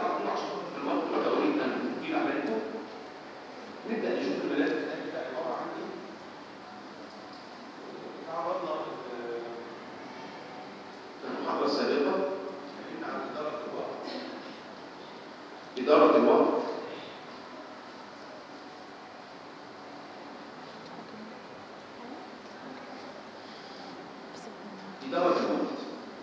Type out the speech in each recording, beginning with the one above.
على طول عشان خاطر في الوقت ولا اريد ان اطيل عليكم نبدا نشوف الملف الثاني ده عباره عن ايه تعرضنا آه، في المحاضره السابقه اتكلمنا عن اداره الوقت اداره الوقت إدارة الوقت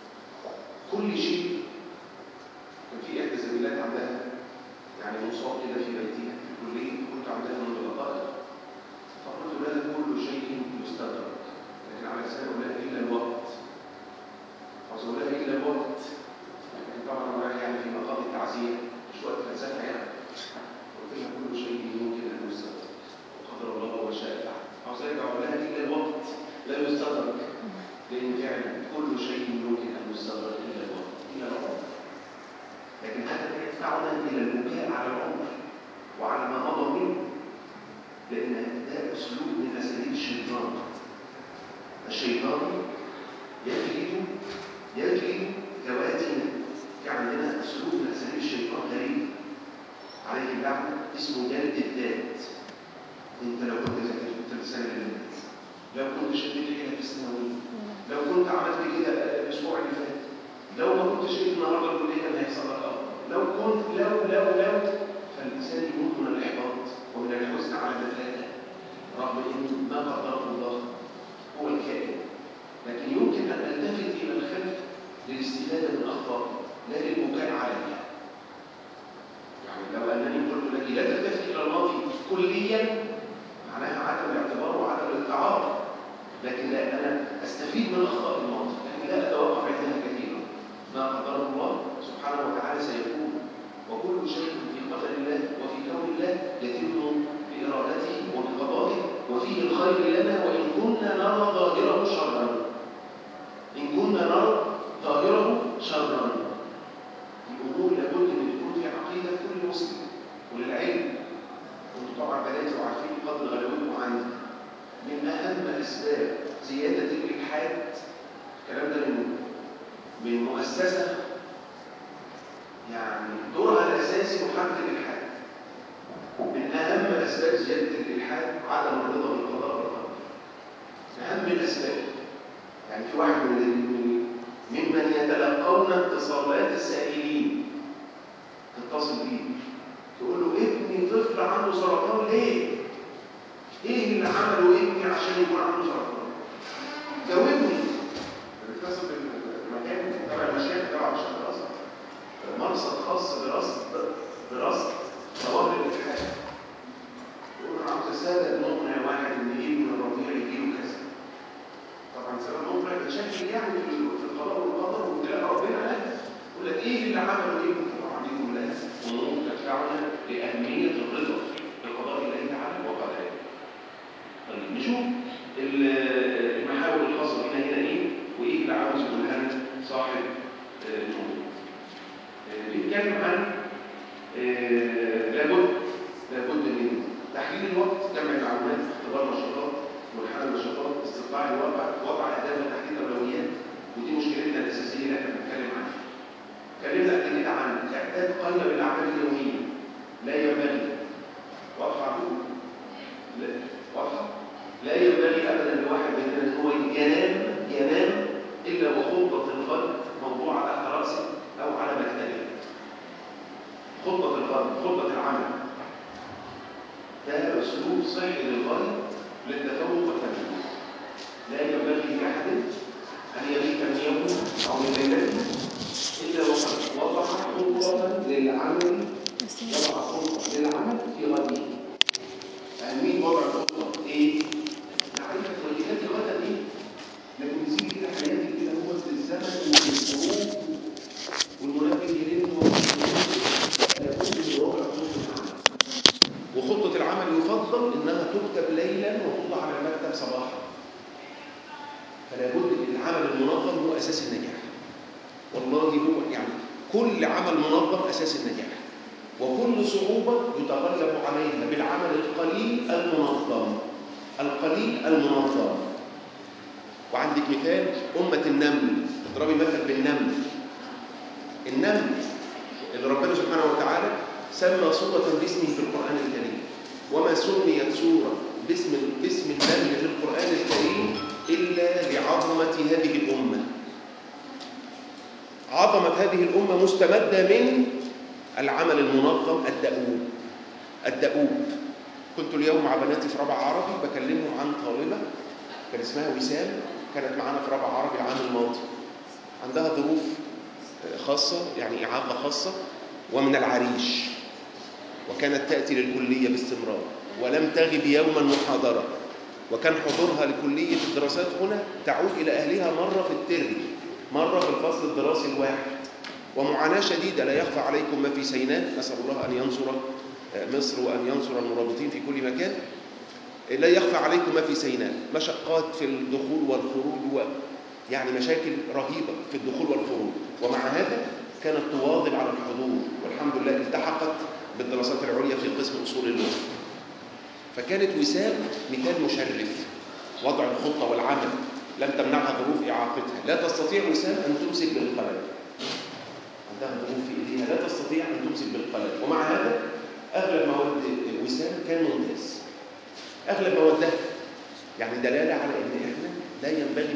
كل شيء كان في إحدى الزميلات عندها يعني مصاب كده في بيتها في الكلية كنت عندها منذ دقائق فقلت لها كل شيء يستدرك لكن على لسان أقول لها إلا الوقت عاوز أقول لها إلا الوقت لكن طبعا أنا رايح يعني في مقام التعزية مش وقت فلسفة يعني قلت لها كل شيء يمكن أن يستدرك وقدر الله وما شاء فعل عاوز أرجع أقول لها إلا الوقت لا يستدرك لأن فعلا كل شيء يمكن أن يستدرك إلا الوقت إلا العمر لكن هذا لا يدفعنا إلى البكاء على العمر وعلى ما مضى منه لأن ده أسلوب من أساليب الشيطان الشيطان يجلد يجلد ذواتنا في عندنا أسلوب من أساليب الشيطان غريب عليه اللعنة اسمه جلد الذات انت لو كنت ذاكرت السنه اللي فاتت لو كنت شديت حيلك في الثانويه لو كنت عملت كده الاسبوع اللي فات لو ما كنتش جيت النهارده الكليه كان هيحصل لك افضل لو كنت لو لو لو فالانسان يموت من الاحباط ومن الحزن على ما فات رغم ان ما قدره الله هو الكائن لكن يمكن ان نلتفت الى الخلف للاستفاده من اخطائه لا للبكاء عليها يعني لو انني قلت لك لا تلتفت الى الماضي كليا معناها عدم الاعتبار وعدم الاتعاظ لكن لا انا استفيد من اخطاء الماضي لكن لا اتوقف عندها كثيرا ما قدره الله سبحانه وتعالى سيكون وكل شيء في قدر الله وفي كون الله يتم بارادته وبقضائه وفيه الخير لنا وان كنا نرى ظاهره شرا ان كنا نرى ظاهره شرا الامور لابد ان تكون في عقيده كل مسلم وللعلم انتم طبعا بناتي وعارفين قدر غلاوتكم عندي من اهم اسباب زياده الالحاد الكلام ده من من مؤسسه يعني دورها الاساسي محاربه الالحاد من اهم اسباب زياده الالحاد عدم الرضا بالقضاء والقدر اهم الاسباب يعني في واحد من من ممن يتلقون اتصالات السائلين تتصل بيه تقول له ابني طفل عنده سرطان ليه؟ ايه اللي عمله ابني عشان يكون عنده سرطان؟ جاوبني بتتصل بالمكان تبع المشايخ تبع مشايخ الازهر مرصد خاص برصد برصد ظواهر الالحاد يقول انا عاوز اسبب مقنع واحد ان ابن الرضيع يجيله كذا طبعا سبب مقنع بشكل يعني في في القضاء والقدر وابتلاء ربنا لا يقول لك ايه اللي عمله ابني طبعا دي كلها امور تدفعنا لاهميه الرضا بقضاء الله تعالى وقدره طيب نشوف المحاور الخاصه بنا هنا ايه وايه اللي عاوز يقولها لنا صاحب الموضوع بيتكلم عن لابد لابد من تحليل الوقت جمع المعلومات اختبار النشاطات منحنى النشاطات استطلاع الواقع وضع اهداف وتحديد اولويات ودي مشكلتنا الاساسيه اللي احنا بنتكلم عنها اتكلمنا قبل كده عن اعداد قائمه بالاعمال اليوميه لا ينبغي واضحه عندكم؟ لا واضحه؟ لا ينبغي ابدا لواحد مننا ان هو ينام ينام الا وخطه القلب موضوعه تحت راسه او على مكتبه خطه القلب خطه العمل ده اسلوب صحي للغايه للتفوق والتمييز لا ينبغي لاحد ان يبيت من يومه او من ليلته الا وقد وضع خطه للعمل وضع خطه للعمل في غده اهميه وضع الخطه ايه؟ معرفه واجبات غدا ايه؟ لكن نسيب كده حياتي كده هو في الزمن وفي الظروف والمنبه يرن لابد من وضع خطه العمل وخطه العمل يفضل انها تكتب ليلا وتوضع على المكتب صباحا فلا بد العمل المنظم هو اساس النجاح والله هو يعني كل عمل منظم اساس النجاح وكل صعوبه يتغلب عليها بالعمل القليل المنظم القليل المنظم وعندك مثال أمة النمل اضربي مثل بالنمل النمل اللي ربنا سبحانه وتعالى سمى سورة باسمه في القرآن الكريم وما سميت سورة باسم باسم الله في القرآن الكريم إلا لعظمة هذه الأمة عظمة هذه الأمة مستمدة من العمل المنظم الدؤوب الدؤوب كنت اليوم مع بناتي في رابعة عربي بكلمهم عن طالبة كان اسمها وسام كانت معانا في رابعة عربي العام الماضي عندها ظروف خاصة يعني إعاقة خاصة ومن العريش وكانت تأتي للكلية باستمرار ولم تغب يوما محاضرة وكان حضورها لكلية الدراسات هنا تعود إلى أهلها مرة في الترم مرة في الفصل الدراسي الواحد ومعاناة شديدة لا يخفى عليكم ما في سيناء نسأل الله أن ينصر مصر وأن ينصر المرابطين في كل مكان لا يخفى عليكم ما في سيناء مشقات في الدخول والخروج و يعني مشاكل رهيبة في الدخول والخروج ومع هذا كانت تواظب على الحضور والحمد لله التحقت بالدراسات العليا في قسم أصول اللغة فكانت وسام مثال مشرف وضع الخطة والعمل لم تمنعها ظروف إعاقتها لا تستطيع وسام أن تمسك بالقلم عندها ظروف في إيديها لا تستطيع أن تمسك بالقلم ومع هذا أغلب مواد وسام كان ممتاز أغلب موادها يعني دلالة على أن إحنا لا ينبغي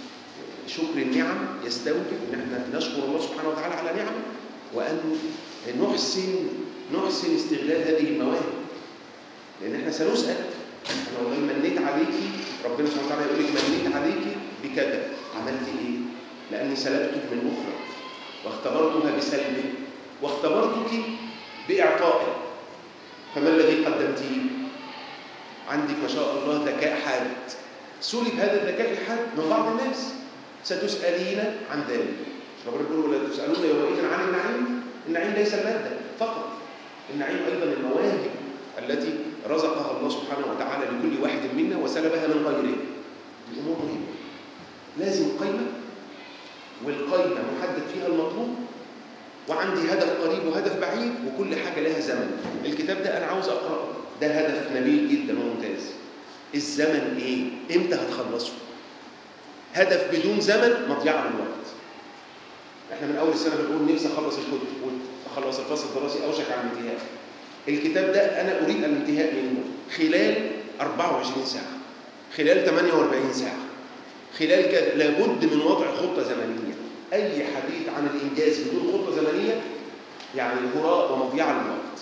شكر النعم يستوجب أن احنا نشكر الله سبحانه وتعالى على نعمه وأن نحسن نحسن استغلال هذه المواهب لأن احنا سنسأل أنا والله منيت عليكي ربنا سبحانه وتعالى يقول لك منيت عليكي بكذا عملت إيه؟ لأني سلبتك من أخرى واختبرتها بسلبك واختبرتك بإعطائك فما الذي قدمتيه؟ عندك ما شاء الله ذكاء حاد سلب هذا الذكاء الحاد من بعض الناس ستسألين عن ذلك ربنا يقول ولا تسألون يومئذ عن النعيم النعيم ليس المادة فقط النعيم أيضا المواهب التي رزقها الله سبحانه وتعالى لكل واحد منا وسلبها من غيره الأمور مهمة لازم قيمة والقيمة محدد فيها المطلوب وعندي هدف قريب وهدف بعيد وكل حاجة لها زمن الكتاب ده أنا عاوز أقرأه ده هدف نبيل جدا وممتاز الزمن إيه؟ إمتى هتخلصه؟ هدف بدون زمن مضيعة للوقت احنا من اول السنه بنقول نفسي اخلص الكتب واخلص الفصل الدراسي اوشك على الانتهاء الكتاب ده انا اريد الانتهاء منه خلال 24 ساعه خلال 48 ساعه خلال كذا لابد من وضع خطه زمنيه اي حديث عن الانجاز بدون خطه زمنيه يعني هراء ومضيعه للوقت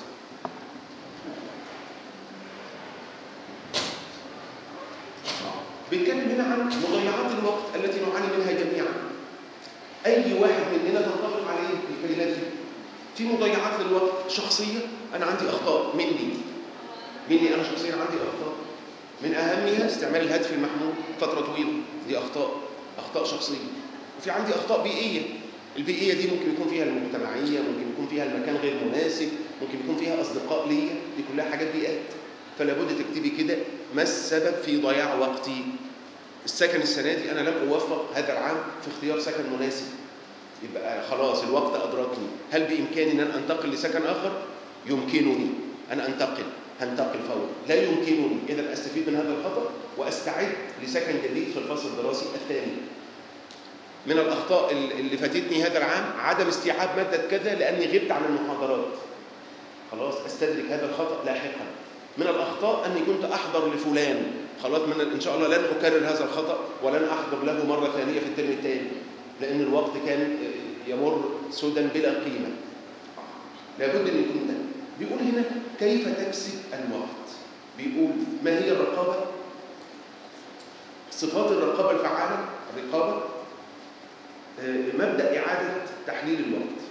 بيتكلم هنا عن مضيعات الوقت التي نعاني منها جميعا اي واحد مننا تنطبق عليه الكلمات دي في مضيعات للوقت شخصيه انا عندي اخطاء مني مني انا شخصيا عندي اخطاء من اهمها استعمال الهاتف المحمول فتره طويله دي اخطاء اخطاء شخصيه وفي عندي اخطاء بيئيه البيئيه دي ممكن يكون فيها المجتمعيه ممكن يكون فيها المكان غير مناسب ممكن يكون فيها اصدقاء ليا دي كلها حاجات بيئات فلا بد تكتبي كده ما السبب في ضياع وقتي السكن السنه دي انا لم اوفق هذا العام في اختيار سكن مناسب يبقى خلاص الوقت ادركني هل بامكاني ان انا انتقل لسكن اخر يمكنني ان انتقل هنتقل فورا لا يمكنني اذا استفيد من هذا الخطا واستعد لسكن جديد في الفصل الدراسي الثاني من الاخطاء اللي فاتتني هذا العام عدم استيعاب ماده كذا لاني غبت عن المحاضرات خلاص استدرك هذا الخطا لاحقا من الاخطاء اني كنت احضر لفلان خلاص من ان شاء الله لن اكرر هذا الخطا ولن احضر له مره ثانيه في الترم الثاني لان الوقت كان يمر سدى بلا قيمه لابد ان يكون ده بيقول هنا كيف تكسب الوقت بيقول ما هي الرقابه صفات الرقابه الفعاله الرقابه مبدا اعاده تحليل الوقت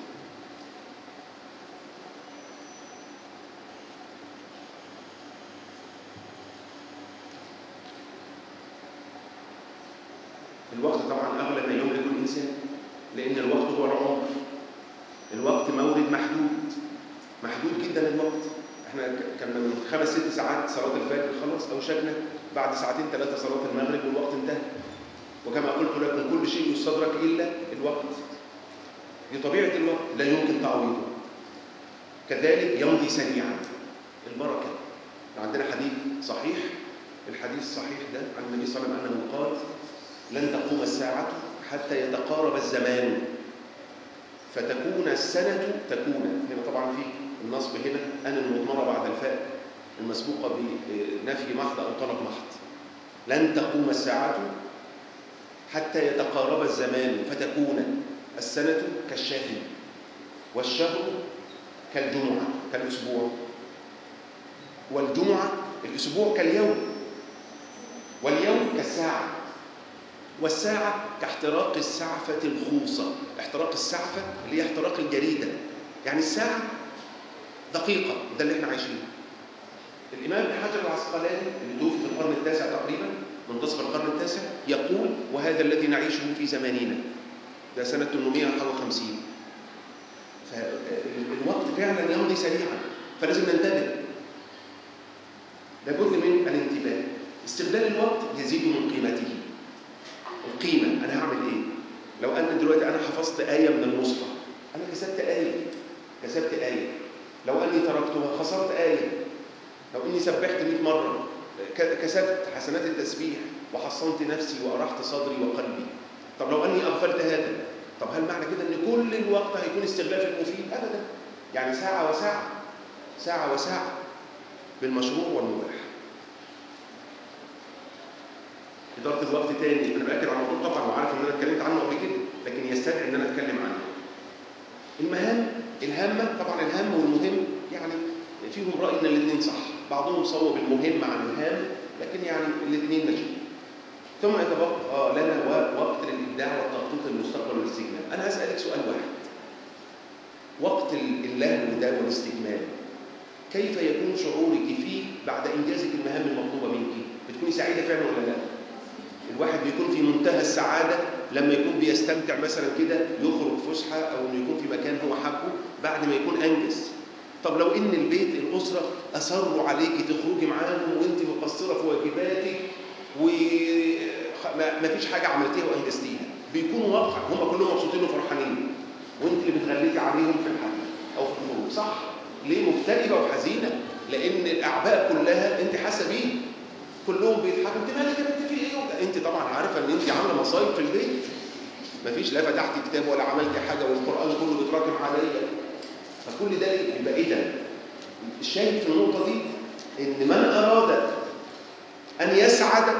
الوقت طبعا اغلى ما يملك الانسان لان الوقت هو العمر الوقت مورد محدود محدود جدا الوقت احنا كان من خمس ست ساعات صلاه الفجر خلاص اوشكنا بعد ساعتين ثلاثه صلاه المغرب والوقت انتهى وكما قلت لكم كل شيء يستدرك الا الوقت دي طبيعه الوقت لا يمكن تعويضه كذلك يمضي سريعا البركه عندنا حديث صحيح الحديث الصحيح ده عن النبي صلى الله عليه وسلم انه قال لن تقوم الساعة حتى يتقارب الزمان فتكون السنة تكون هنا طبعا في النصب هنا أن المضمرة بعد الفاء المسبوقة بنفي محض أو طلب محض لن تقوم الساعة حتى يتقارب الزمان فتكون السنة كالشهر والشهر كالجمعة كالأسبوع والجمعة الأسبوع كاليوم واليوم كالساعة والساعة كاحتراق السعفة الخوصة احتراق السعفة اللي هي احتراق الجريدة يعني الساعة دقيقة ده اللي احنا عايشينه الإمام ابن حجر العسقلاني اللي توفي في القرن التاسع تقريبا منتصف القرن التاسع يقول وهذا الذي نعيشه في زماننا ده سنة 850 فالوقت فعلا يمضي سريعا فلازم ننتبه لابد من الانتباه استغلال الوقت يزيد من قيمته القيمة أنا هعمل إيه؟ لو أن دلوقتي أنا حفظت آية من المصحف أنا كسبت آية كسبت آية لو أني تركتها خسرت آية لو أني سبحت 100 مرة كسبت حسنات التسبيح وحصنت نفسي وأرحت صدري وقلبي طب لو أني أغفلت هذا طب هل معنى كده أن كل الوقت هيكون استغلال في المفيد؟ أبدا يعني ساعة وساعة ساعة وساعة بالمشروع والمباح إدارة الوقت تاني أنا بأكد على الموضوع طبعا وعارف إن أنا اتكلمت عنه قبل كده لكن يستدعي إن أنا أتكلم عنه. المهام الهامة طبعا الهام والمهم يعني فيهم رأي إن الاثنين صح، بعضهم صوب المهم عن الهام لكن يعني الاثنين ماشيين. ثم يتبقى لنا وقت للإبداع والتخطيط للمستقبل والاستجمام. أنا هسألك سؤال واحد. وقت اللهو ده والاستجمام كيف يكون شعورك فيه بعد إنجازك المهام المطلوبة منك؟ بتكوني سعيدة فعلا ولا لا؟ الواحد بيكون في منتهى السعادة لما يكون بيستمتع مثلا كده يخرج فسحة أو إنه يكون في مكان هو حبه بعد ما يكون أنجز. طب لو إن البيت الأسرة أصروا عليكي تخرجي معاهم وأنت مقصرة في واجباتك وما فيش حاجة عملتيها وأنجزتيها بيكونوا واقع هم كلهم مبسوطين وفرحانين وأنت اللي بتغليتي عليهم في الحديث أو في الخروج صح؟ ليه مكتئبة وحزينة؟ لأن الأعباء كلها أنت حاسة بيه كلهم بيضحكوا انت مالك يا بنت في ايه انت طبعا عارفه ان انت عامله مصايب في البيت مفيش لا فتحتي كتاب ولا عملتي حاجه والقران كله بيتراكم عليا فكل ده يبقى ايه ده الشاهد في النقطه دي ان من اراد ان يسعد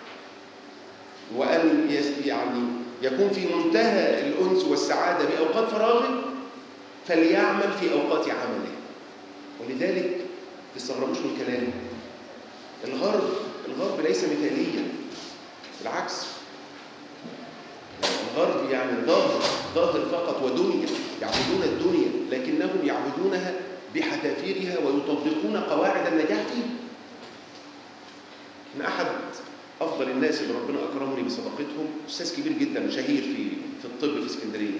وان يعني يكون في منتهى الانس والسعاده باوقات فراغه فليعمل في اوقات عمله ولذلك تستغربوش من كلامي الغرب الغرب ليس مثاليا بالعكس الغرب يعني ظاهر ظاهر فقط ودنيا يعبدون الدنيا لكنهم يعبدونها بحذافيرها ويطبقون قواعد النجاح فيها من احد افضل الناس اللي ربنا اكرمني بصداقتهم استاذ كبير جدا شهير في في الطب في اسكندريه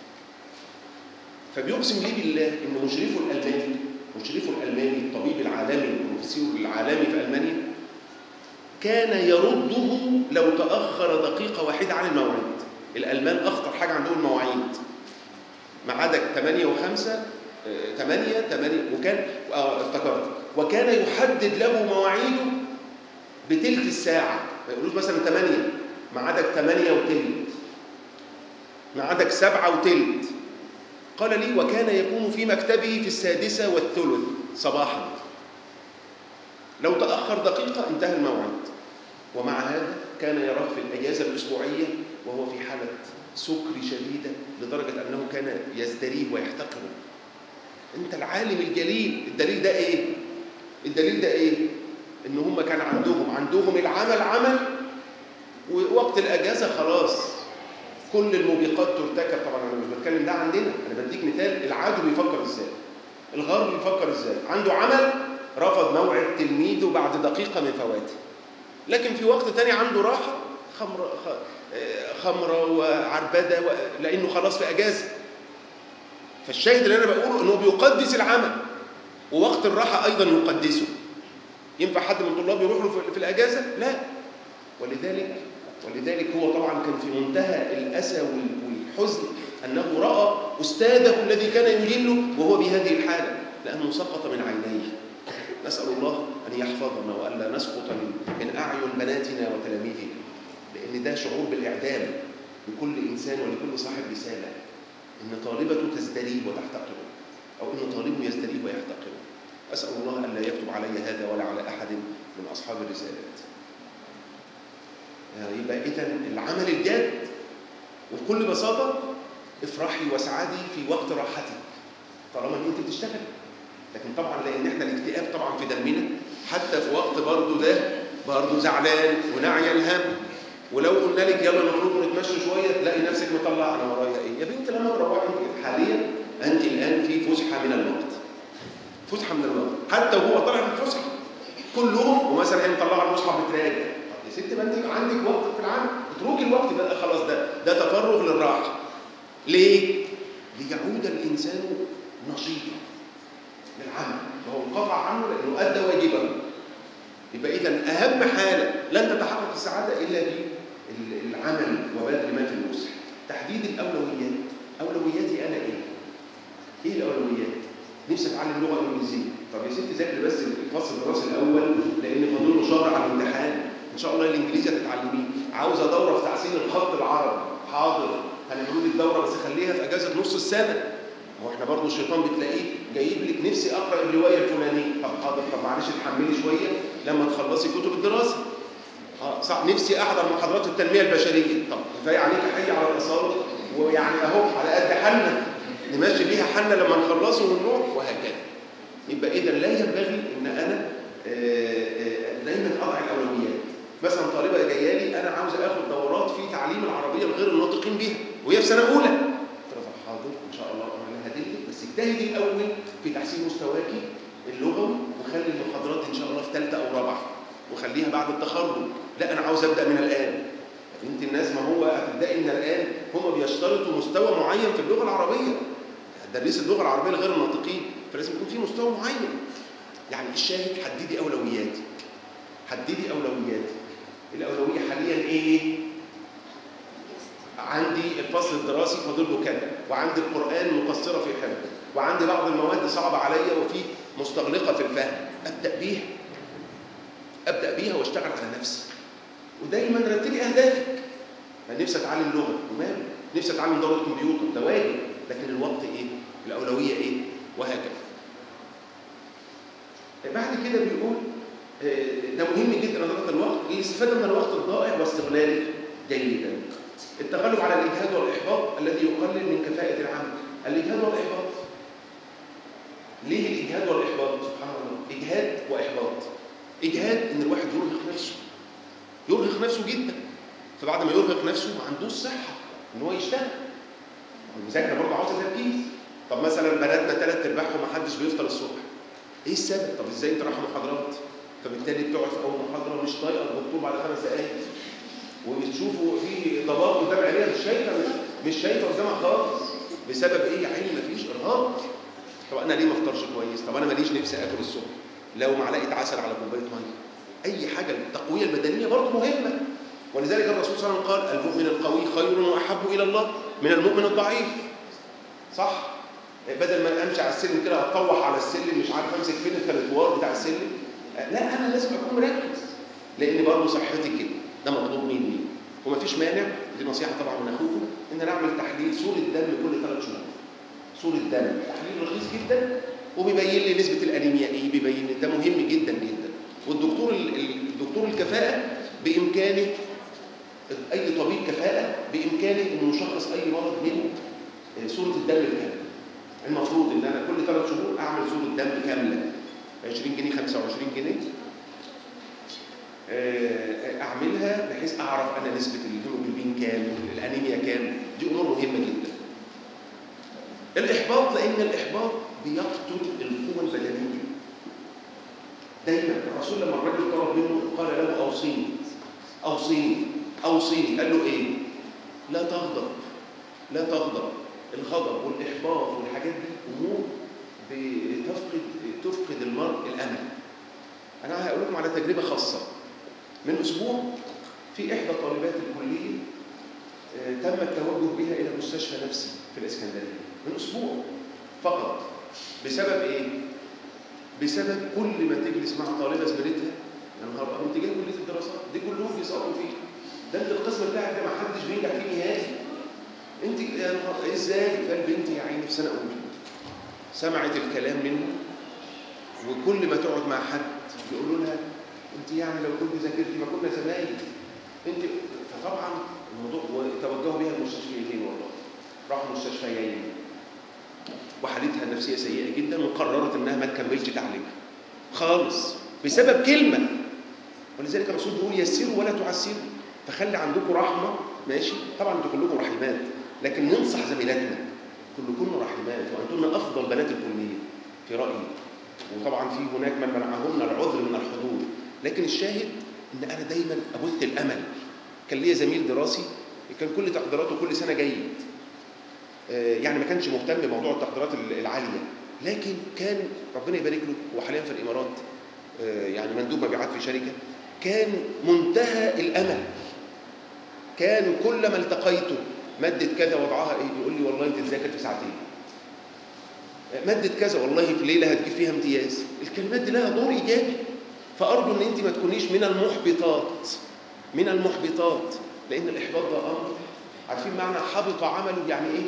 فبيقسم لي بالله ان مشرفه الالماني مشرفه الالماني الطبيب العالمي البروفيسور العالمي في المانيا كان يرده لو تاخر دقيقه واحده عن الموعد الالمان اخطر حاجه عندهم المواعيد ميعادك 8 و5 8 8 وكان اه افتكرت وكان يحدد له مواعيده بتلت الساعه ما يقولوش مثلا 8 ميعادك 8 وتلت ميعادك 7 وتلت قال لي وكان يكون في مكتبه في السادسة والثلث صباحا لو تأخر دقيقة انتهى الموعد ومع هذا كان يراه في الأجازة الأسبوعية وهو في حالة سكر شديدة لدرجة أنه كان يزدريه ويحتقره أنت العالم الجليل الدليل ده إيه؟ الدليل ده إيه؟ إن هم كان عندهم عندهم العمل عمل ووقت الأجازة خلاص كل الموبقات ترتكب طبعا انا مش بتكلم ده عندنا انا بديك مثال العدو بيفكر ازاي الغرب بيفكر ازاي عنده عمل رفض موعد تلميذه بعد دقيقه من فواته لكن في وقت تاني عنده راحه خمر خمره وعربده و... لانه خلاص في اجازه فالشاهد اللي انا بقوله انه بيقدس العمل ووقت الراحه ايضا يقدسه ينفع حد من الطلاب يروح له في الاجازه لا ولذلك ولذلك هو طبعا كان في منتهى الأسى والحزن أنه رأى أستاذه الذي كان يجله وهو بهذه الحالة لأنه سقط من عينيه نسأل الله أن يحفظنا وألا نسقط من, من أعين بناتنا وتلاميذنا لأن ده شعور بالإعدام لكل إنسان ولكل صاحب رسالة ان طالبته تزدريه وتحتقره او ان طالبه يزدريه ويحتقره اسال الله ان لا يكتب علي هذا ولا على احد من اصحاب الرسالات يبقى اذا العمل الجاد وبكل بساطه افرحي واسعدي في وقت راحتك طالما ان انت بتشتغل لكن طبعا لان احنا الاكتئاب طبعا في دمنا حتى في وقت برضه ده برضه زعلان ونعي الهم ولو قلنا لك يلا نخرج ونتمشى شويه تلاقي نفسك مطلع انا ورايا ايه يا بنت لما تروحي حاليا انت الان في فسحه من الوقت فسحه من الوقت حتى وهو طالع في الفسحه كلهم ومثلا هي مطلعه المصحف بتراجع طب يا ست ما انت عندك وقت في العام اتركي الوقت ده خلاص ده ده تفرغ للراحه ليه؟ ليعود الانسان نشيطا للعمل وهو انقطع عنه لانه ادى واجبه يبقى اذا اهم حاله لن تتحقق السعاده الا بالعمل وبذل ما في الوسع تحديد الاولويات اولوياتي انا ايه ايه الاولويات نفسي اتعلم اللغه الانجليزيه طب يا ستي ذاكري بس الفصل الدراسي الاول لان فاضل له شهر على الامتحان ان شاء الله الانجليزي هتتعلميه عاوزه دوره في تحسين الخط العربي حاضر هنعملوا لك دوره بس خليها في اجازه نص السنه هو احنا برضه الشيطان بتلاقيه جايب لك نفسي اقرا الروايه الفلانيه طب حاضر طب معلش اتحملي شويه لما تخلصي كتب الدراسه اه صح نفسي احضر محاضرات التنميه البشريه طب كفايه عليك حي على الاصاله ويعني اهو على قد حالنا نمشي بيها حالنا لما نخلصه ونروح وهكذا يبقى اذا لا ينبغي ان انا دايما اضع الاولويات مثلا طالبه جايه لي انا عاوز اخد دورات في تعليم العربيه لغير الناطقين بها وهي في سنه اولى قلت لها طب حاضر ان شاء الله انا هدلك بس اجتهدي الاول في تحسين مستواكي اللغوي وخلي المحاضرات ان شاء الله في ثالثه او رابعه وخليها بعد التخرج لا انا عاوز ابدا من الان انت الناس ما هو هتبداي من الان هم بيشترطوا مستوى معين في اللغه العربيه تدريس اللغه العربيه لغير الناطقين فلازم يكون في مستوى معين يعني الشاهد حددي اولوياتك حددي اولوياتك الاولويه حاليا ايه عندي الفصل الدراسي فاضل له كذا وعندي القران مقصره في حفظه وعندي بعض المواد صعبه عليا وفي مستغلقه في الفهم ابدا بيها ابدا بيها واشتغل على نفسي ودايما رتبي اهدافك انا نفسي اتعلم لغه وماله نفسي اتعلم دوره كمبيوتر ده واجب لكن الوقت ايه الاولويه ايه وهكذا بعد كده بيقول ده مهم جدا اداره الوقت الاستفاده من الوقت الضائع واستغلاله جيدا التغلب على الاجهاد والاحباط الذي يقلل من كفاءه العمل الاجهاد والاحباط ليه الاجهاد والاحباط سبحان الله اجهاد واحباط اجهاد ان الواحد يرهق نفسه يرهق نفسه جدا فبعد ما يرهق نفسه ما عندوش صحه ان هو يشتغل المذاكره برضه عاوزه تركيز طب مثلا بناتنا ثلاث ارباعهم ما حدش بيفطر الصبح ايه السبب طب ازاي انت رايح محاضرات فبالتالي بتقعد في اول محاضره مش طايقه الدكتور بعد خمس دقائق وبتشوفوا في ضباب قدام عينيها مش شايفه مش شايفه قدامها خالص بسبب ايه يا عيني مفيش ارهاق طب انا ليه ما افطرش كويس طب انا ماليش نفسي اكل الصبح لو معلقه عسل على كوبايه ميه اي حاجه التقويه البدنيه برضه مهمه ولذلك الرسول صلى الله عليه وسلم قال المؤمن القوي خير واحب الى الله من المؤمن الضعيف صح بدل ما امشي على السلم كده اتطوح على السلم مش عارف امسك فين الكاليتوار بتاع السلم لا انا لازم اكون مركز لان برضه صحتي كده ده مطلوب مني ومفيش مانع دي نصيحه طبعا من اخوكم ان انا اعمل تحليل صوره دم كل ثلاث شهور صوره دم تحليل رخيص جدا وبيبين لي نسبه الانيميا ايه بيبين لي ده مهم جدا جدا والدكتور الدكتور الكفاءه بامكانه اي طبيب كفاءه بامكانه انه يشخص اي مرض من صوره الدم الكامله المفروض ان انا كل ثلاث شهور اعمل صوره دم كامله 20 جنيه 25 جنيه اعملها بحيث اعرف انا نسبه الهيموجلوبين كام الانيميا كام دي امور مهمه جدا الاحباط لان الاحباط بيقتل القوه البدنيه دايما الرسول لما الرجل طلب منه قال له اوصيني اوصيني اوصيني قال له ايه لا تغضب لا تغضب الغضب والاحباط والحاجات دي امور بتفقد تفقد المرء الامل انا هقول لكم على تجربه خاصه من اسبوع في احدى طالبات الكليه تم التوجه بها الى مستشفى نفسي في الاسكندريه من اسبوع فقط بسبب ايه بسبب كل ما تجلس مع طالبه زميلتها يا نهار ابيض انت جاي كليه الدراسات دي كلهم بيسقطوا فيها ده انت القسم بتاعك ده ما حدش بينجح فيه نهائي انت يا نهار ازاي قال بنتي يا عيني في سنه اولى سمعت الكلام منه وكل ما تقعد مع حد يقولوا لها انت يعني لو كنت ذاكرتي ما كنا زمايل انت فطبعا الموضوع وتوجهوا بيها المستشفيتين والله راحوا مستشفيين وحالتها النفسيه سيئه جدا وقررت انها ما تكملش تعليمها خالص بسبب كلمه ولذلك الرسول بيقول يسروا ولا تعسروا فخلي عندكم رحمه ماشي طبعا انتوا كلكم رحمات لكن ننصح زميلاتنا كلكن رحمات وانتن افضل بنات الكليه في رايي وطبعا في هناك من منعهن العذر من الحضور لكن الشاهد ان انا دايما ابث الامل كان ليا زميل دراسي كان كل تقديراته كل سنه جيد آه، يعني ما كانش مهتم بموضوع التقديرات العاليه لكن كان ربنا يبارك له هو حاليا في الامارات آه، يعني مندوب مبيعات في شركه كان منتهى الامل كان كلما التقيته مادة كذا وضعها ايه يقول لي والله انت تذاكر في ساعتين مادة كذا والله في ليلة هتجيب فيها امتياز الكلمات دي لها دور ايجابي فارجو ان انت ما تكونيش من المحبطات من المحبطات لان الاحباط ده امر عارفين معنى حبط عمله يعني ايه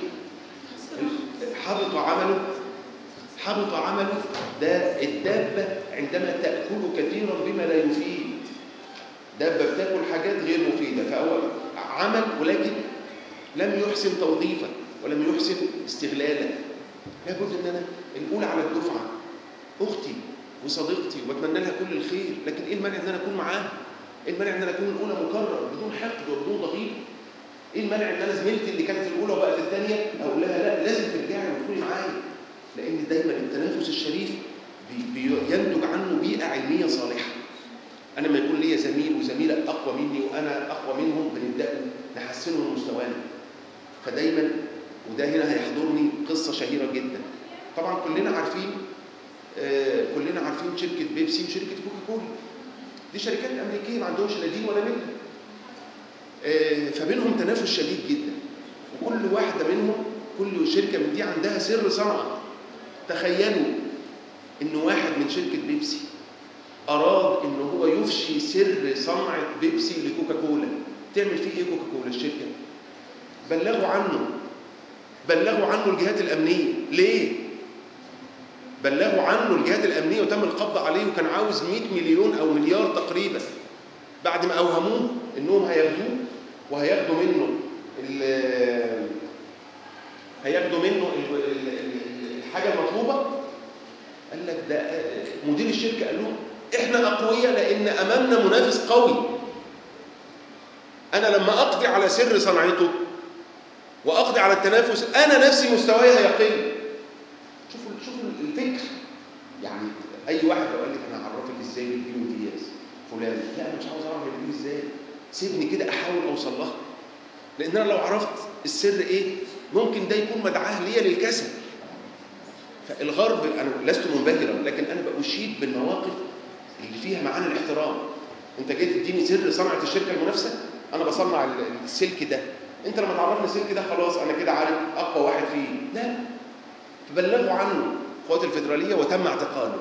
حبط عمله حبط عمله ده الدابة عندما تأكل كثيرا بما لا يفيد دابة بتاكل حاجات غير مفيدة فهو عمل ولكن لم يحسن توظيفه ولم يحسن استغلاله لابد ان انا الاولى على الدفعه اختي وصديقتي وبتمنى لها كل الخير لكن ايه المانع ان انا اكون معاها ايه المانع ان انا اكون الاولى مكرر بدون حقد وبدون ضغينه ايه المانع ان انا زميلتي اللي كانت الاولى وبقت الثانيه اقول لها لا لازم ترجعي وتكوني معايا لان دايما التنافس الشريف بي- بينتج عنه بيئه علميه صالحه انا لما يكون ليا زميل وزميله اقوى مني وانا اقوى منهم بنبداوا نحسنوا من مستوانا فدايما وده هنا هيحضرني قصه شهيره جدا طبعا كلنا عارفين آه كلنا عارفين شركه بيبسي وشركه كوكا كولا دي شركات امريكيه ما عندهمش لا دين ولا مله آه فبينهم تنافس شديد جدا وكل واحده منهم كل شركه من دي عندها سر صنعه تخيلوا ان واحد من شركه بيبسي اراد ان هو يفشي سر صنعه بيبسي لكوكا كولا تعمل فيه ايه كوكا كولا الشركه بلغوا عنه بلغوا عنه الجهات الامنيه ليه بلغوا عنه الجهات الامنيه وتم القبض عليه وكان عاوز 100 مليون او مليار تقريبا بعد ما اوهموه انهم هياخدوه وهياخدوا منه ال- هياخدوا منه ال- ال- ال- الحاجه المطلوبه قال لك ده مدير الشركه قال لهم احنا اقوياء لان امامنا منافس قوي انا لما اقضي على سر صنعته واقضي على التنافس انا نفسي مستواي هيقل شوفوا شوفوا الفكر يعني اي واحد لو قال لك انا هعرفك ازاي بتجيب امتياز فلان لا انا مش عاوز اعرف بتجيب ازاي سيبني كده احاول اوصل لها لان انا لو عرفت السر ايه ممكن ده يكون مدعاه ليا للكسل فالغرب انا لست منبهرا لكن انا باشيد بالمواقف اللي فيها معاني الاحترام انت جاي تديني سر صنعه الشركه المنافسه انا بصنع ال- السلك ده انت لما تعرفني السلك ده خلاص انا كده عارف اقوى واحد فيه لا فبلغوا عنه القوات الفيدراليه وتم اعتقاله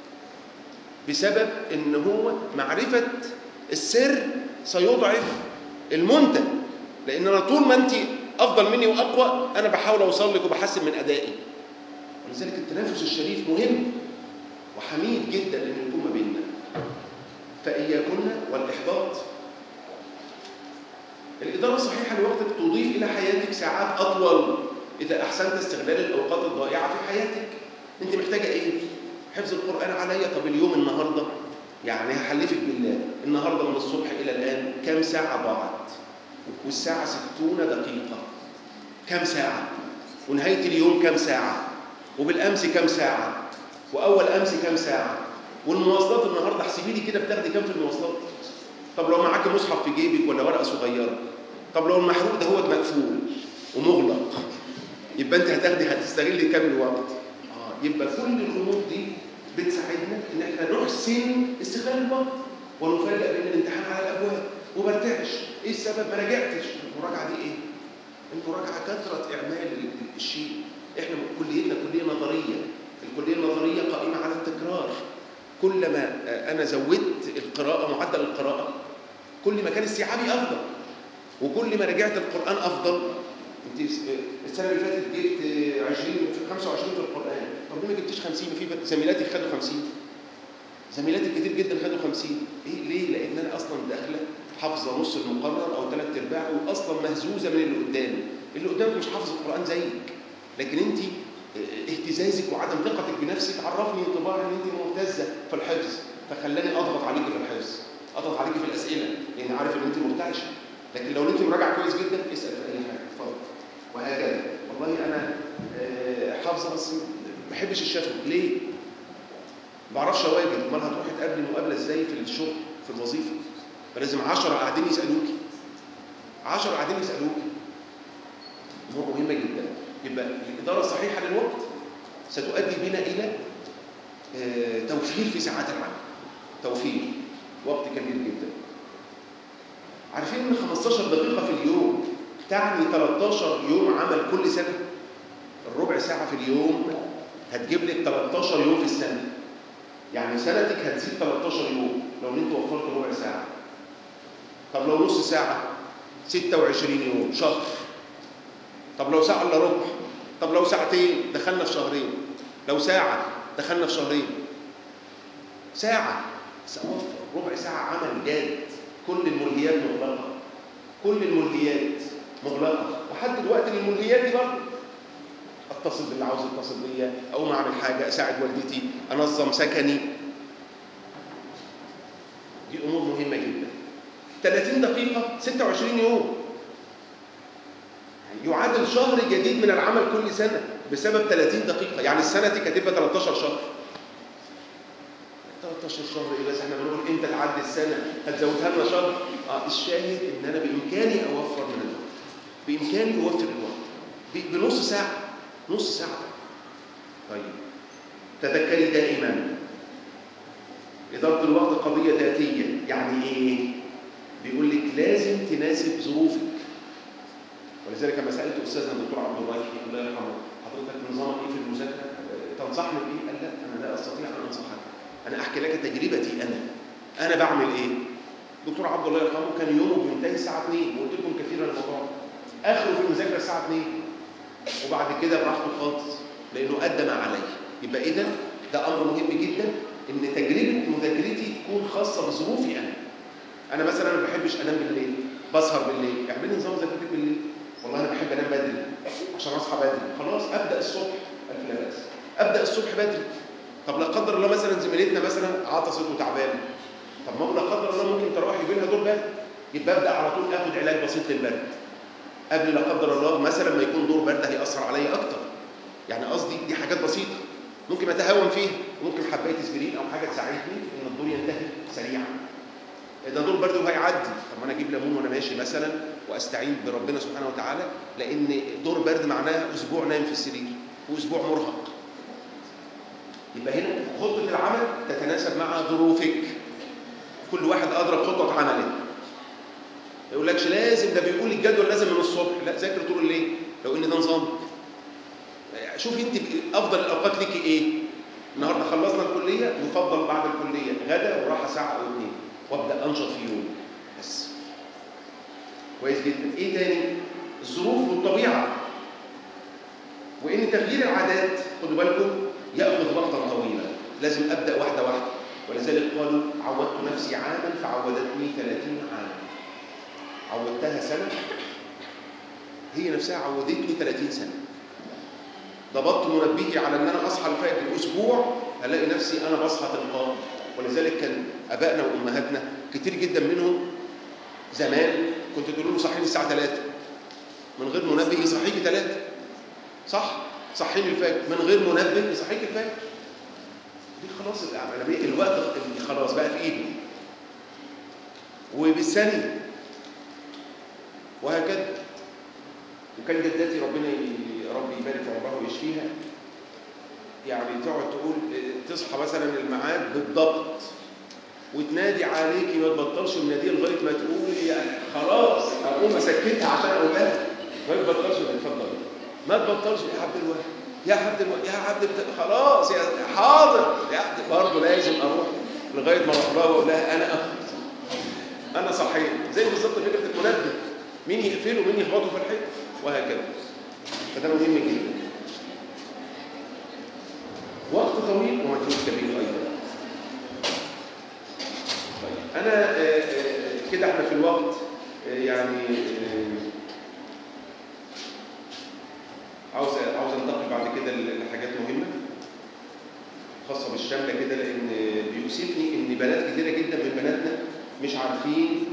بسبب ان هو معرفه السر سيضعف المنتج لان انا طول ما انت افضل مني واقوى انا بحاول اوصل لك وبحسن من ادائي ولذلك التنافس الشريف مهم وحميد جدا ان يكون ما بيننا فاياكن والاحباط الإدارة الصحيحة لوقتك تضيف إلى حياتك ساعات أطول إذا أحسنت استغلال الأوقات الضائعة في حياتك أنت محتاجة إيه؟ حفظ القرآن عليا طب اليوم النهاردة يعني هحلفك بالله النهاردة من الصبح إلى الآن كم ساعة ضاعت والساعة ستون دقيقة كم ساعة ونهاية اليوم كم ساعة وبالأمس كم ساعة وأول أمس كم ساعة والمواصلات النهاردة احسبي لي كده بتاخدي كم في المواصلات طب لو معاك مصحف في جيبك ولا ورقه صغيره طب لو المحروق ده هو مقفول ومغلق يبقى انت هتاخدي هتستغلي كام الوقت اه يبقى كل الامور دي بتساعدنا ان احنا نحسن استغلال الوقت ونفاجئ بان الامتحان على الابواب وبرتعش ايه السبب ما راجعتش المراجعه دي ايه المراجعه كثره اعمال ال- الشيء احنا كليتنا كليه نظريه الكليه النظريه قائمه على التكرار كلما آه، انا زودت القراءه معدل القراءه كل ما كان استيعابي افضل وكل ما رجعت القران افضل انت السنه اللي فاتت جبت 20 25 في القران طب ليه ما جبتيش 50 في زميلاتك خدوا 50 زميلاتي كتير جدا خدوا 50 ايه ليه لان انا اصلا داخله حافظه نص المقرر او ثلاث ارباعه واصلا مهزوزه من اللي قدامي اللي قدامك مش حافظ القران زيك لكن انت اهتزازك وعدم ثقتك بنفسك عرفني انطباع ان انت ممتازه في الحفظ فخلاني اضغط عليك في الحفظ اضغط عليك في الاسئله لان عارف ان انت مرتعشه لكن لو انت مراجعه كويس جدا اسال في اي حاجه اتفضل وهكذا والله انا حافظه بس ما بحبش الشفوي ليه؟ ما بعرفش اواجه امال هتروحي تقابلي مقابله ازاي في الشغل في الوظيفه فلازم 10 قاعدين يسالوكي 10 قاعدين يسالوكي امور مهمه جدا يبقى الاداره الصحيحه للوقت ستؤدي بنا الى توفير في ساعات العمل توفير وقت كبير جدا عارفين ان 15 دقيقه في اليوم تعني 13 يوم عمل كل سنه الربع ساعه في اليوم هتجيب لك 13 يوم في السنه يعني سنتك هتزيد 13 يوم لو انت وفرت ربع ساعه طب لو نص ساعه 26 يوم شهر طب لو ساعه الا ربع طب لو ساعتين دخلنا في شهرين لو ساعه دخلنا في شهرين ساعه سأوفر ربع ساعه عمل جاد كل الملهيات مغلقه كل الملهيات مغلقه لحد دلوقتي الملهيات دي برضه اتصل باللي عاوز يتصل بيا اقوم اعمل حاجه اساعد والدتي انظم سكني دي امور مهمه جدا 30 دقيقه 26 يوم يعادل شهر جديد من العمل كل سنه بسبب 30 دقيقه يعني السنه دي هتبقى 13 شهر 13 شهر ايه بس احنا بنقول امتى تعدي السنه هتزودها لنا شهر اه الشاهد ان انا بامكاني اوفر من الوقت بامكاني اوفر الوقت بنص ساعه نص ساعة طيب تذكري دائما إدارة الوقت قضية ذاتية يعني إيه؟ بيقول لك لازم تناسب ظروفك ولذلك لما سألت أستاذنا الدكتور عبد الرحيم الله يرحمه حضرتك نظامك إيه في المذاكرة؟ تنصحني بإيه؟ قال لا أنا لا أستطيع أن أنصحك أنا أحكي لك تجربتي أنا أنا بعمل إيه؟ دكتور عبد الله يرحمه كان يومه بينتهي الساعة 2 وقلت لكم كثيرا الموضوع آخره في المذاكرة الساعة 2 وبعد كده براحته خالص لانه ادى ما عليه يبقى اذا ده امر مهم جدا ان تجربه مذاكرتي تكون خاصه بظروفي انا انا مثلا ما بحبش انام بالليل بسهر بالليل اعملي نظام مذاكرتك بالليل والله انا بحب انام بدري عشان اصحى بدري خلاص ابدا الصبح الف لا باس ابدا الصبح بدري طب لا قدر الله مثلا زميلتنا مثلا عطست وتعبانه طب ما لا قدر الله ممكن تروح يجي لها دور برد يبقى ابدا على طول اخد علاج بسيط للبرد قبل لا قدر الله مثلا ما يكون دور برد هيأثر عليا اكتر يعني قصدي دي حاجات بسيطه ممكن اتهاون فيها ممكن حبايه اسبرين او حاجه تساعدني ان الدور ينتهي سريعا ده دور برد وهيعدي طب ما انا اجيب ليمون وانا ماشي مثلا واستعين بربنا سبحانه وتعالى لان دور برد معناها اسبوع نايم في السرير واسبوع مرهق يبقى هنا خطه العمل تتناسب مع ظروفك كل واحد ادرى بخطه عمله ما يقولكش لازم ده بيقول الجدول لازم من الصبح لا ذاكر طول الليل لو ان ده نظام شوفي انت افضل الاوقات ليكي ايه النهارده خلصنا الكليه يفضل بعد الكليه غدا وراحه ساعه او اثنين وابدا انشط في يوم بس كويس جدا ايه تاني الظروف والطبيعه وان تغيير العادات خدوا بالكم ياخذ وقتا طويلا لازم ابدا واحده واحده ولذلك قالوا عودت نفسي عاما فعودتني 30 عاما عودتها سنة هي نفسها عودتني 30 سنة ضبطت منبهي على ان انا اصحى الفجر اسبوع الاقي نفسي انا بصحى تلقائي ولذلك كان ابائنا وامهاتنا كتير جدا منهم زمان كنت تقول له صحيني الساعه 3 من غير منبه يصحيكي 3 صح صحيني الفجر من غير منبه يصحيك الفجر دي خلاص الوقت خلاص بقى في ايده وبالثانيه وهكذا وكان جدتي ربنا ربي يبارك في عمرها ويشفيها يعني تقعد تقول تصحى مثلا الميعاد بالضبط وتنادي عليكي ما تبطلش الناديه لغايه ما تقولي يعني خلاص اقوم اسكتها عشان اقول لها ما تبطلش اتفضل ما تبطلش يا عبد الوهاب يا عبد الوهاب يا عبد الت... خلاص يا حاضر يا عبد برضه لازم اروح لغايه ما اروح لها واقول لها انا أخ. انا صحيت زي بالظبط فكره المنبه مين يقفله ومين يخبطه في الحيط وهكذا فده مهم جدا وقت طويل ومجهود كبير ايضا طيب انا آه، آه، كده احنا في الوقت آه، يعني آه، عاوز عاوز انتقل بعد كده لحاجات مهمه خاصه بالشامله كده لان بيؤسفني ان بنات كتيره جدا من بناتنا مش عارفين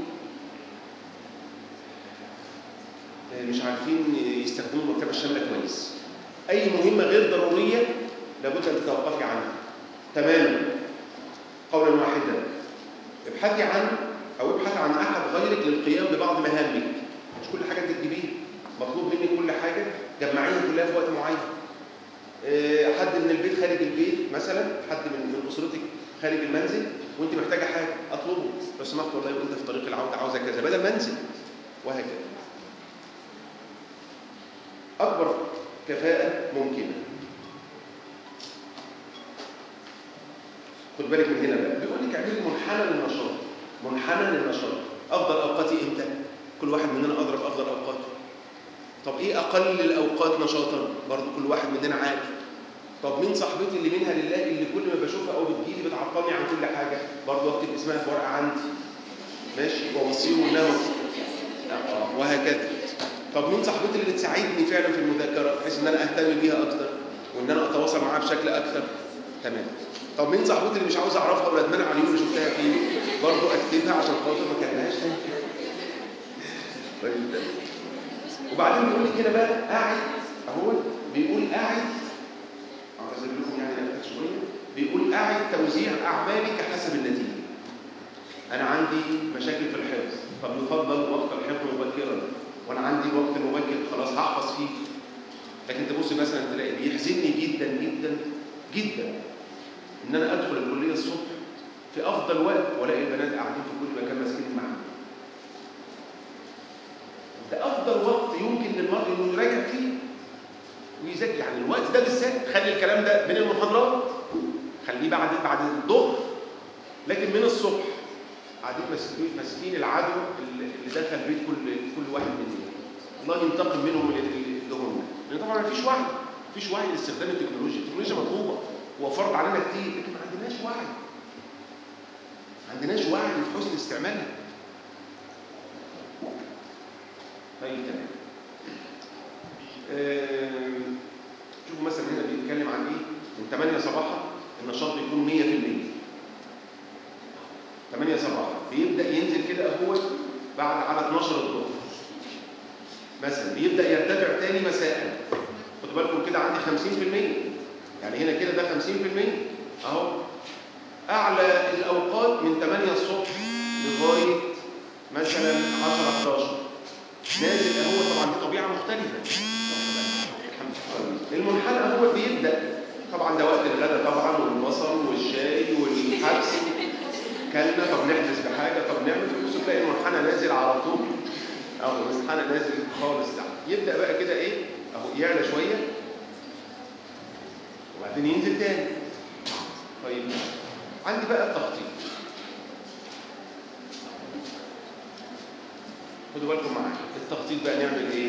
مش عارفين يستخدموا المكتبه الشامله كويس اي مهمه غير ضروريه لابد ان تتوقفي عنها تماما قولا واحدا ابحثي عن او ابحث عن احد غيرك للقيام ببعض مهامك مش كل حاجه انت تجيبيها مطلوب منك كل حاجه جمعيها كلها في وقت معين آه، حد من البيت خارج البيت مثلا حد من من اسرتك خارج المنزل وانت محتاجه حاجه اطلبه لو سمحت والله وانت في طريق العوده عاوزه كذا بدل ما انزل وهكذا اكبر كفاءه ممكنه خد بالك من هنا بقى بيقول لك اعملي منحنى للنشاط منحنى للنشاط افضل اوقاتي امتى كل واحد مننا اضرب افضل اوقاته طب ايه اقل الاوقات نشاطا برضه كل واحد مننا عارف طب مين صاحبتي اللي منها لله اللي كل ما بشوفها او بتجيلي بتعطلني عن كل حاجه برضه اكتب اسمها في ورقه عندي ماشي ومصير لها مصير آه، وهكذا طب مين صاحبتي اللي بتساعدني فعلا في المذاكره بحيث ان انا اهتم بيها اكتر وان انا اتواصل معاها بشكل اكتر تمام طب مين صاحبتي اللي مش عاوز اعرفها ولا اتمنع على اليوم اللي شفتها فيه برضه اكتبها عشان خاطر ما كلمهاش تاني طيب تمام وبعدين بيقول لك هنا بقى قاعد اهو بيقول قاعد اعتذر لكم يعني أكتر شويه بيقول قاعد توزيع اعمالك حسب النتيجه انا عندي مشاكل في الحفظ طب يفضل وقت الحفظ مبكرا وانا عندي الوقت المبكر خلاص هحفظ فيه لكن تبص مثلا تلاقي بيحزنني جدا جدا جدا ان انا ادخل الكليه الصبح في افضل وقت والاقي البنات قاعدين في كل مكان ماسكين المعلم ده افضل وقت يمكن للمرء انه يراجع فيه ويذاكر يعني الوقت ده بالذات خلي الكلام ده بين المحاضرات خليه بعد بعد الظهر لكن من الصبح قاعدين ماسكين ماسكين العدو اللي اللي دخل بيت كل كل واحد مننا الله ينتقم منهم اللي اللي هم لان طبعا ما فيش وعي ما فيش وعي لاستخدام التكنولوجيا التكنولوجيا مطلوبه وفرض علينا كتير لكن ما عندناش وعي ما عندناش وعي بحسن استعمالها طيب تمام آم، شوفوا مثلا هنا بيتكلم عن ايه من 8 صباحا النشاط بيكون 100% 8 صباحا بيبدا ينزل كده اهو بعد على 12 الظهر مثلا بيبدا يرتفع تاني مساء خدوا بالكم كده عندي 50% يعني هنا كده ده 50% اهو اعلى الاوقات من 8 الصبح لغايه مثلا 10 11 نازل هو طبعا دي طبيعه مختلفه المنحنى هو بيبدا طبعا ده وقت الغداء طبعا والبصل والشاي والحبس كلنا طب نحبس بحاجه طب نعمل تبص تلاقي المنحنى نازل على طول اهو المنحنى نازل خالص تحت يبدا بقى كده ايه اهو يعلى شويه وبعدين ينزل تاني طيب عندي بقى التخطيط خدوا بالكم معايا التخطيط بقى نعمل ايه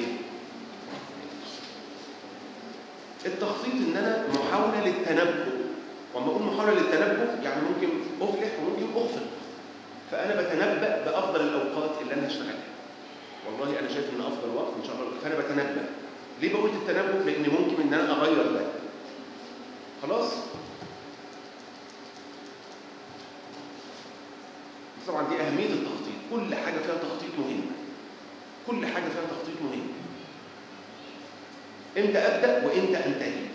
التخطيط ان انا محاوله للتنبؤ وما اقول محاوله للتنبؤ يعني ممكن افلح وممكن اخفق فانا بتنبأ بافضل الاوقات اللي انا هشتغلها والله انا شايف ان افضل وقت ان شاء الله فانا بتنبأ ليه بقول التنبؤ لان ممكن ان انا اغير ده خلاص طبعا دي اهميه التخطيط كل حاجه فيها تخطيط مهم كل حاجه فيها تخطيط مهم امتى ابدا وامتى انتهي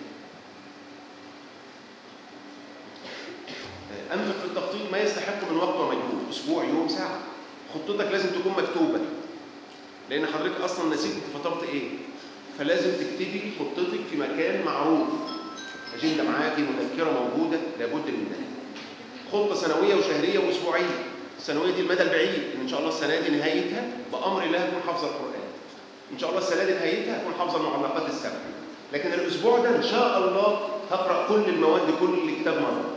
انفق في التخطيط ما يستحق من وقت ومجهود اسبوع يوم ساعه خطتك لازم تكون مكتوبه لان حضرتك اصلا نسيت انت فطرت ايه فلازم تكتبي خطتك في مكان معروف اجنده معاكي مذكره موجوده لابد من ده خطه سنويه وشهريه واسبوعيه السنويه دي المدى البعيد ان شاء الله السنه دي نهايتها بامر الله اكون حافظه القران ان شاء الله السنه دي نهايتها اكون حافظه المعلقات السبع لكن الاسبوع ده ان شاء الله هقرا كل المواد كل كتاب مره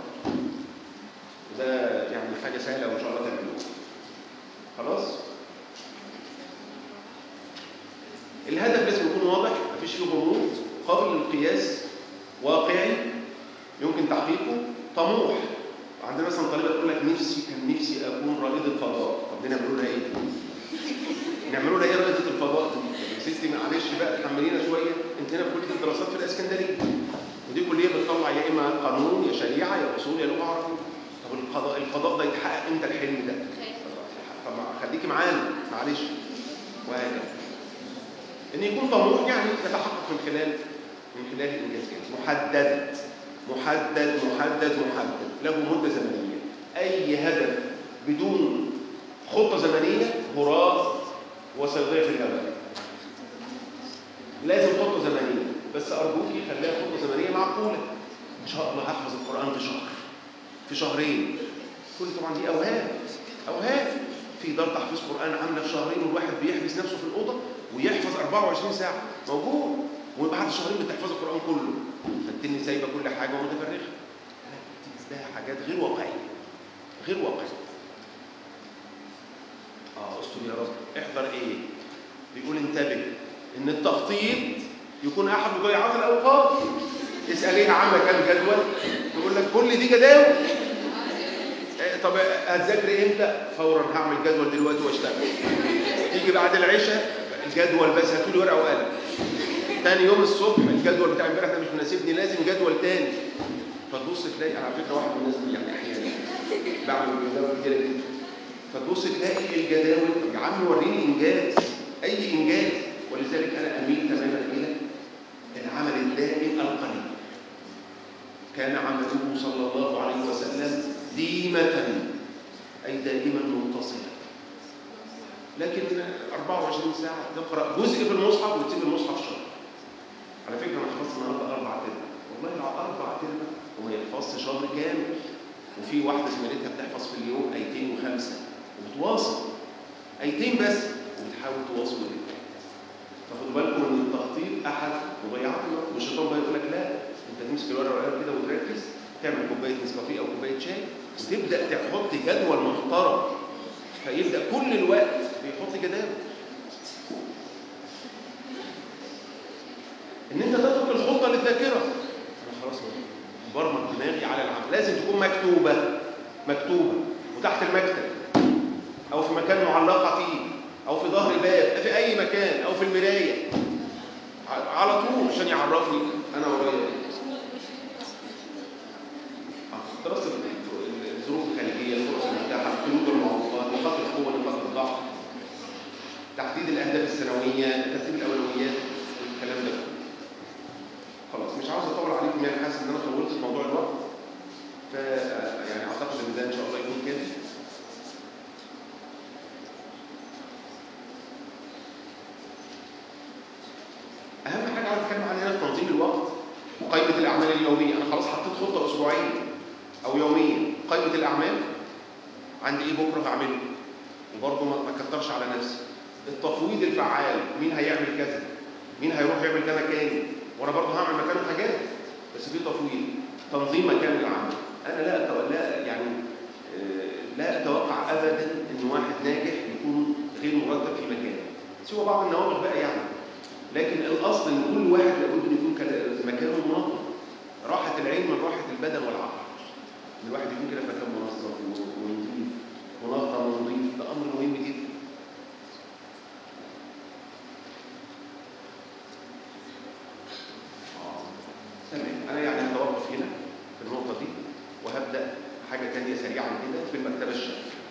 ده يعني حاجه سهله وان شاء الله تعملوها خلاص الهدف لازم يكون يكون واضح مفيش فيه غموض قابل للقياس واقعي يمكن تحقيقه طموح عندنا مثلا طالبه تقول لك نفسي كان نفسي اكون رائده فضاء طب دي نعملوا لها ايه؟ نعملوا لها ايه رائده الفضاء دي؟ طب يا ستي معلش بقى تحملينا شويه انت هنا في كليه الدراسات في الاسكندريه ودي كليه بتطلع يا اما قانون يا شريعه يا اصول يا لغه عربيه طب القضاء الفضاء ده يتحقق امتى الحلم ده؟ طب خليكي معانا معلش وهكذا ان يكون طموح يعني يتحقق من خلال من خلال الانجازات محدد محدد محدد محدد له مده زمنيه اي هدف بدون خطه زمنيه هراء وسيضيع في الهواء لازم خطه زمنيه بس ارجوكي خليها خطه زمنيه معقوله ان شاء الله هحفظ القران في شهر في شهرين كل طبعا دي اوهام اوهام في دار تحفيظ قران عامله في شهرين والواحد بيحبس نفسه في الاوضه ويحفظ 24 ساعه موجود وبعد شهرين بتحفظ القران كله فالتاني سايبه كل حاجه ومتفرغه لا ده حاجات غير واقعيه غير واقعيه اه استر يا رب احذر ايه بيقول انتبه ان التخطيط يكون احد مضيعات الاوقات اساليها عامله كام جدول تقول لك كل دي جداول طب هتذاكري امتى؟ فورا هعمل جدول دلوقتي واشتغل. تيجي بعد العشاء الجدول بس هاتوا لي ورقه وقلم. تاني يوم الصبح الجدول بتاع امبارح ده مش مناسبني لازم جدول تاني. فتبص تلاقي انا على فكره واحد من الناس دي يعني احيانا بعمل جداول كتير جدا. فتبص تلاقي الجداول طب يا عم وريني انجاز اي انجاز ولذلك انا اميل تماما الى العمل الدائم القليل. كان عمله صلى الله عليه وسلم ديمة أي دائما متصلة لكن 24 ساعة تقرأ جزء في المصحف وتسيب المصحف شهر على فكرة أنا حفظت النهاردة أربع تربع والله لو أربع تربع وما يحفظش شهر كامل وفي واحدة زميلتها بتحفظ في اليوم آيتين وخمسة وبتواصل آيتين بس وبتحاول تواصل الآية فخدوا بالكم ان التخطيط احد مضيعات الوقت والشيطان بقى يقول لك لا انت تمسك الورقه والقلم كده وتركز تعمل كوبايه نسكافيه او كوبايه شاي وتبدا تحط جدول محترم فيبدا كل الوقت بيحط جداول ان انت تترك الخطه للذاكره انا خلاص برمج دماغي على العمل لازم تكون مكتوبه مكتوبه وتحت المكتب او في مكان معلقه فيه او في ظهر باب في اي مكان او في المرايه على طول عشان يعرفني انا ورايا دراسه الظروف الخارجيه الفرص المتاحه قيود المعوقات نقاط القوه نقاط الضعف تحديد الاهداف السنويه ترتيب الاولويات الكلام ده خلاص مش عاوز اطول عليكم يعني حاسس ان انا طولت في موضوع الوقت ف يعني اعتقد ان ده ان شاء الله يكون كافي اهم حاجه عاوز اتكلم عنها هنا تنظيم الوقت وقائمه الاعمال اليوميه انا خلاص حطيت خطه اسبوعيه او يوميه قائمه الاعمال عندي ايه بكره هعمله وبرضه ما كترش على نفسي التفويض الفعال مين هيعمل كذا مين هيروح يعمل ده مكاني وانا برضه هعمل مكانه حاجات بس في تفويض تنظيم مكان العمل انا لا أتو... لا يعني لا اتوقع ابدا ان واحد ناجح يكون غير مرتب في مكانه سوى بعض النوابغ بقى يعني لكن الاصل ان كل واحد لابد ان يكون مكانه منظم راحه العين من راحه البدن والعقل ان الواحد يكون كده في مكان منظم ونظيف منظم ونظيف ده امر مهم جدا تمام انا يعني هتوقف هنا في النقطه دي وهبدا حاجه ثانيه سريعا كده في المكتبه الشامله